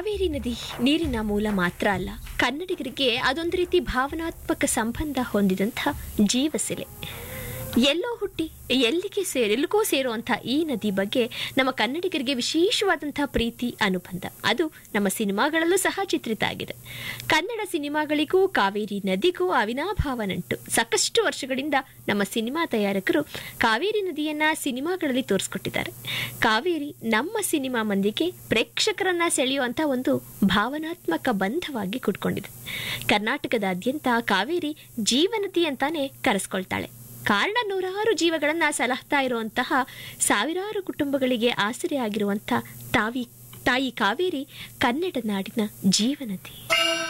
ಕಾವೇರಿ ನದಿ ನೀರಿನ ಮೂಲ ಮಾತ್ರ ಅಲ್ಲ ಕನ್ನಡಿಗರಿಗೆ ಅದೊಂದು ರೀತಿ ಭಾವನಾತ್ಮಕ ಸಂಬಂಧ ಹೊಂದಿದಂಥ ಜೀವಸೆಲೆ ಎಲ್ಲೋ ಹುಟ್ಟಿ ಎಲ್ಲಿಗೆ ಸೇರಿ ಎಲ್ಲಿಗೋ ಸೇರುವಂಥ ಈ ನದಿ ಬಗ್ಗೆ ನಮ್ಮ ಕನ್ನಡಿಗರಿಗೆ ವಿಶೇಷವಾದಂಥ ಪ್ರೀತಿ ಅನುಬಂಧ ಅದು ನಮ್ಮ ಸಿನಿಮಾಗಳಲ್ಲೂ ಸಹ ಚಿತ್ರಿತ ಆಗಿದೆ ಕನ್ನಡ ಸಿನಿಮಾಗಳಿಗೂ ಕಾವೇರಿ ನದಿಗೂ ಅವಿನಾಭಾವ ನಂಟು ಸಾಕಷ್ಟು ವರ್ಷಗಳಿಂದ ನಮ್ಮ ಸಿನಿಮಾ ತಯಾರಕರು ಕಾವೇರಿ ನದಿಯನ್ನ ಸಿನಿಮಾಗಳಲ್ಲಿ ತೋರಿಸ್ಕೊಟ್ಟಿದ್ದಾರೆ ಕಾವೇರಿ ನಮ್ಮ ಸಿನಿಮಾ ಮಂದಿಗೆ ಪ್ರೇಕ್ಷಕರನ್ನ ಸೆಳೆಯುವಂಥ ಒಂದು ಭಾವನಾತ್ಮಕ ಬಂಧವಾಗಿ ಕುಟ್ಕೊಂಡಿದೆ ಕರ್ನಾಟಕದಾದ್ಯಂತ ಕಾವೇರಿ ಜೀವನದಿ ಅಂತಾನೆ ಕರೆಸ್ಕೊಳ್ತಾಳೆ ಕಾರಣ ನೂರಾರು ಜೀವಗಳನ್ನ ಸಲಹ್ತಾ ಇರುವಂತಹ ಸಾವಿರಾರು ಕುಟುಂಬಗಳಿಗೆ ಆಸರೆ ಆಗಿರುವಂಥ ತಾವಿ ತಾಯಿ ಕಾವೇರಿ ಕನ್ನಡ ನಾಡಿನ ಜೀವನದಿ